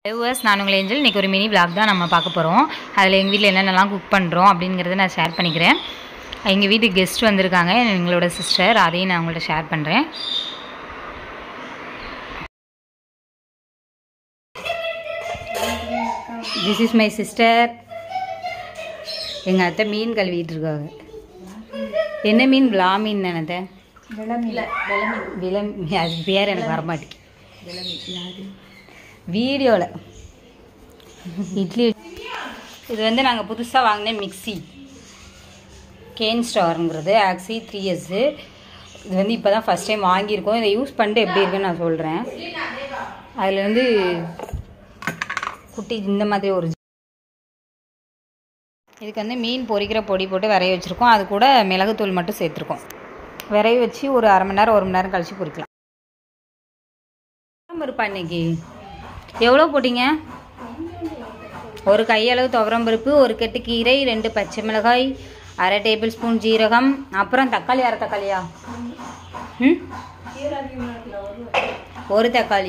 Viewers நான் உங்கள் angel இன்றைக்கி ஒரு மினி vlog தான் நம்ம பார்க்க போகிறோம் அதில் எங்கள் வீட்டில் என்னென்னலாம் குக் பண்ணுறோம் அப்படிங்கிறத நான் ஷேர் பண்ணிக்கிறேன் எங்கள் வீட்டுக்கு கெஸ்ட் வந்திருக்காங்க எங்களோட சிஸ்டர் அதையும் நான் உங்கள்கிட்ட ஷேர் பண்ணுறேன் திஸ் இஸ் மை சிஸ்டர் எங்கள் அத்தை மீன் கழுவிட்டு இருக்காங்க என்ன மீன் விலா மீன் நினைத்த விலம் அது பேர் எனக்கு வரமாட்டேங்குது வீடியோவில் இட்லி இது வந்து நாங்கள் புதுசாக வாங்கின மிக்ஸி கேன் ஸ்டாருங்கிறது ஆக்சி த்ரீ எஸ்ஸு இது வந்து இப்போ தான் ஃபஸ்ட் டைம் வாங்கியிருக்கோம் இதை யூஸ் பண்ணிட்டு எப்படி இருக்குன்னு நான் சொல்கிறேன் அதில் வந்து குட்டி இந்த மாதிரி ஒரு இதுக்கு வந்து மீன் பொரிக்கிற பொடி போட்டு விரைய வச்சுருக்கோம் அது கூட மிளகுத்தூள் மட்டும் சேர்த்துருக்கோம் விரைய வச்சு ஒரு அரை மணி நேரம் ஒரு மணி நேரம் கழித்து பொரிக்கலாம் இருப்பா இன்னைக்கு எவ்வளோ போட்டீங்க ஒரு கையளவு துவரம்பருப்பு ஒரு கெட்டு கீரை ரெண்டு பச்சை மிளகாய் அரை டேபிள் ஸ்பூன் ஜீரகம் அப்புறம் தக்காளி அரை தக்காளியா ம் ஒரு தக்காளி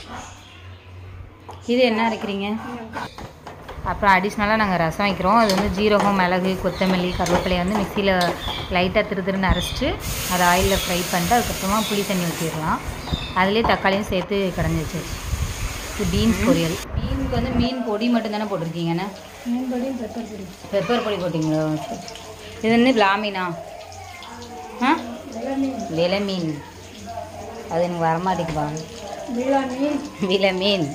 இது என்ன அரைக்கிறீங்க அப்புறம் அடிஷ்னலாக நாங்கள் ரசம் வைக்கிறோம் அது வந்து ஜீரகம் மிளகு கொத்தமல்லி கருவேப்பிலையை வந்து மிக்சியில் லைட்டாக திரு திருன்னு அரைச்சிட்டு அதை ஆயிலில் ஃப்ரை பண்ணிட்டு அதுக்கப்புறமா புளி தண்ணி ஊற்றிடலாம் அதுலேயே தக்காளியும் சேர்த்து கடைஞ்சி வச்சிருச்சு இது பீன்ஸ் பொரியல் மீனுக்கு வந்து மீன் பொடி மட்டும் தானே போட்டிருக்கீங்கண்ணே மீன் பொடி பெப்பர் பொடி பெப்பர் பொடி போட்டிங்களோ சரி. இது வந்து பிளாமீனா ஆ வெள்ளை மீன் விலை மீன் அது எனக்கு வரமாட்டேங்குது பாருங்க வெள்ளை மீன் விலை மீன்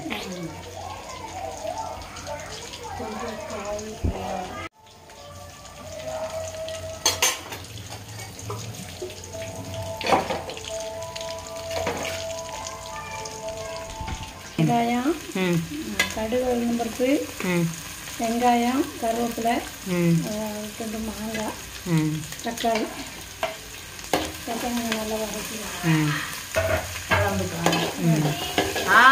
வெங்காயம் ம் கடுகு உளுந்தம்பருப்பு ம் வெங்காயம் கருவேப்பிலை ம் அஹ், கொஞ்சம் மாங்காய் ம் தக்காளி தக்காளி நல்லா வதக்கலாம் ம் ம் ஆ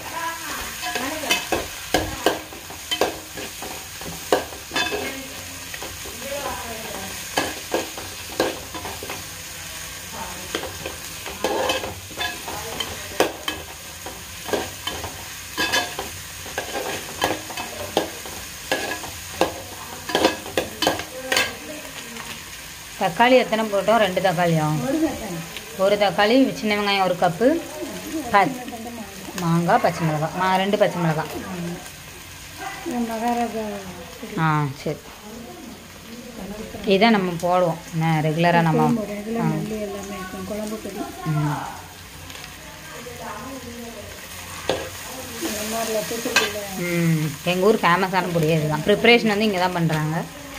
தக்காளி எத்தனை போட்டோம் ரெண்டு தக்காளியா ஒரு தக்காளி ஒரு தக்காளி சின்ன வெங்காயம் ஒரு கப்பு ப மாங்காய் பச்சை மிளகாய் மா ரெண்டு பச்சை மிளகாய் இந்த மகாராஜா ஆ சரி இதான் நம்ம போடுவோம் என்ன ரெகுலராக நம்ம போடும் இதில் மல்லி எல்லாமே இருக்கும் குழம்பு பொடி ம். இந்த மாதிரில தூத்துக்குடியில் ம் எங்கள் ஊர் ஃபேமஸான பொடியே இதுதான் ப்ரிப்ரேஷன் வந்து இங்கே தான் பண்ணுறாங்க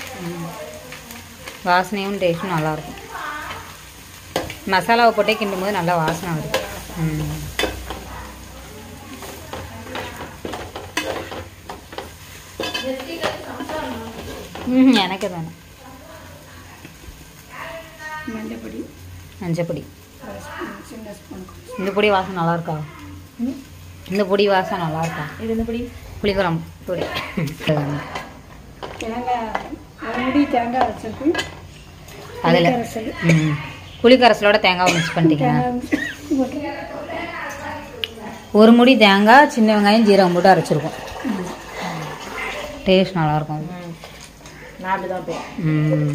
வாசனையும் டேஸ்ட்டும் நல்லாயிருக்கும் மசாலாவை போட்டே கிண்டும் போது நல்லா வாசனை வருது ம் ம் எனக்கு தானே மஞ்சள் பொடி மஞ்சள் பொடி ஒரு ஸ்பூன், சின்ன ஸ்பூன் இந்த பொடி வாசனை நல்லா இருக்கா இந்த பொடி வாசனை நல்லா இருக்கா இது என்ன பொடி புளிக்குழம்பு பொடி தேங்காய் ஒரு முடி தேங்காய் வச்சிருக்கு அதில் கரைசல் ம் புளிக்கரசலோட தேங்காய் மிக்ஸ் பண்ணிட்டீங்க தேங்காய் போட்டு ஒரு முடி தேங்காய் சின்ன வெங்காயம் ஜீரகம் போட்டு அரைச்சிருக்கோம் டேஸ்ட் நல்லாயிருக்கும் நாட்டு தான் போய் ம்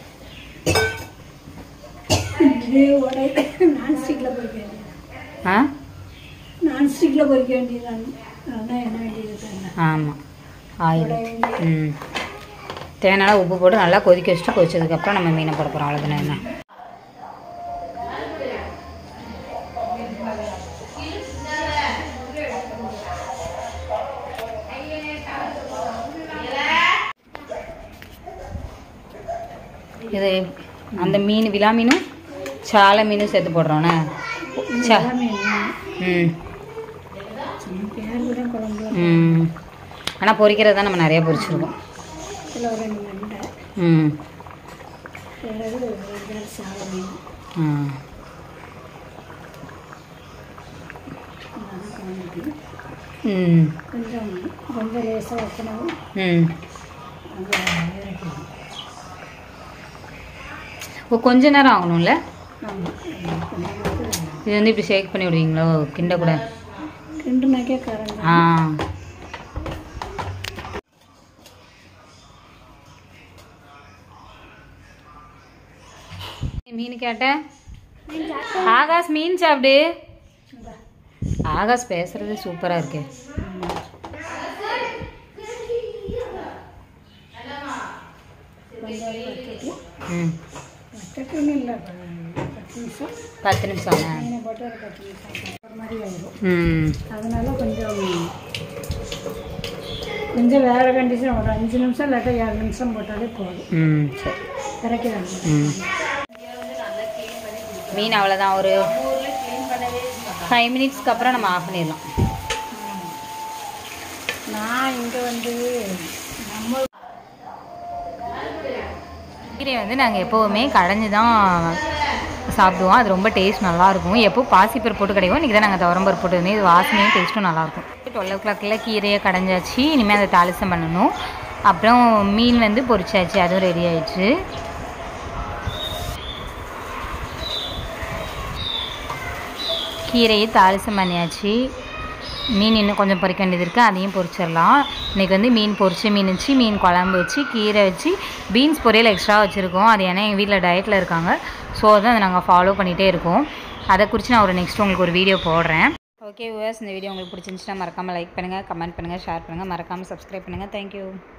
இது உடை நான்ஸ்டிக்கில் பொரிக்க வேண்டியது ஆ நான்ஸ்டிக்கில் பொரிக்க வேண்டியது அதான் என்ன வேண்டியது ஆமாம் ஆயில் ம் தேங்காய் உப்பு போட்டு நல்லா கொதிக்க வச்சுட்டு கொதிச்சதுக்கப்புறம் நம்ம மீனை போட போகிறோம் அவ்வளோதானே என்ன இது அந்த மீன் விலா மீனும் சாலை மீனும் சேர்த்து போடுறோண்ணே சா ம் பேர் கூட குழம்பு ம் ஆனால் பொரிக்கிறது தான் நம்ம நிறைய பொரிச்சிருக்கோம் இதில் ஒரு ரெண்டு மண்டை ம் பிறகு ஒரு கிளாஸ் சாலை மீன் ம் ம் கொஞ்சம் கொஞ்சம் லேசாக வைக்கணும் ம் ஓ கொஞ்ச நேரம் ஆகணும்ல ஆமாம் இது வந்து இப்படி ஷேக் பண்ணி விடுவீங்களோ கிண்ட கூட கிண்டுனாக்கே கரண்ட் ஆ மீன் கேட்டேன் ஆகாஷ் மீன் சாப்பிடு ஆகாஷ் பேசுறது சூப்பராக இருக்கு ம் வட்டக்குன்னு இல்லை பத்து நிமிஷம் பத்து நிமிஷம் மீனை போட்டு ஒரு பத்து நிமிஷம் ஒரு மாதிரி ஆயிடும் ம் அதனால கொஞ்சம் கொஞ்சம் வேறு கண்டிஷன் ஒரு அஞ்சு நிமிஷம் இல்லாட்டா ஏழு நிமிஷம் போட்டாலே போதும் ம் சரி இறக்கிறாங்க ம் மீன் அவ்வளோதான் ஒரு ஃபைவ் மினிட்ஸ்க்கு அப்புறம் நம்ம ஆஃப் பண்ணிடலாம் நான் இங்கே வந்து நம்ம கீரை வந்து நாங்கள் எப்போவுமே கடைஞ்சி தான் சாப்பிடுவோம் அது ரொம்ப டேஸ்ட் நல்லாயிருக்கும் எப்போ பாசிப்பருப்பு போட்டு கிடைக்கும் இன்றைக்கி தான் நாங்கள் துவரம்பருப்பு போட்டு வந்து இது வாசனையும் டேஸ்ட்டும் நல்லாயிருக்கும் டுவெல் ஓ கிளாக்கில் கீரையை கடைஞ்சாச்சு இனிமேல் அதை தாளிசம் பண்ணணும் அப்புறம் மீன் வந்து பொரிச்சாச்சு அதுவும் ரெடி ஆயிடுச்சு கீரையை தாளிசம் பண்ணியாச்சு மீன் இன்னும் கொஞ்சம் பொரிக்க வேண்டியது இருக்குது அதையும் பொரிச்சிடலாம் இன்றைக்கி வந்து மீன் பொரிச்சு மீன் வச்சு மீன் குழம்பு வச்சு கீரை வச்சு பீன்ஸ் பொரியல் எக்ஸ்ட்ரா வச்சுருக்கோம் அது ஏன்னா எங்கள் வீட்டில் டயட்டில் இருக்காங்க ஸோ அதை நாங்கள் ஃபாலோ பண்ணிகிட்டே இருக்கோம் அதை குறித்து நான் ஒரு நெக்ஸ்ட் உங்களுக்கு ஒரு வீடியோ போடுறேன் ஓகே வியூவர்ஸ் இந்த வீடியோ உங்களுக்கு பிடிச்சிருந்துச்சுன்னா மறக்காமல் லைக் பண்ணுங்கள் கமெண்ட் பண்ணுங்கள் ஷேர் பண்ணுங்கள் மறக்காமல் சப்ஸ்கிரைப் பண்ணுங்கள் தேங்க்யூ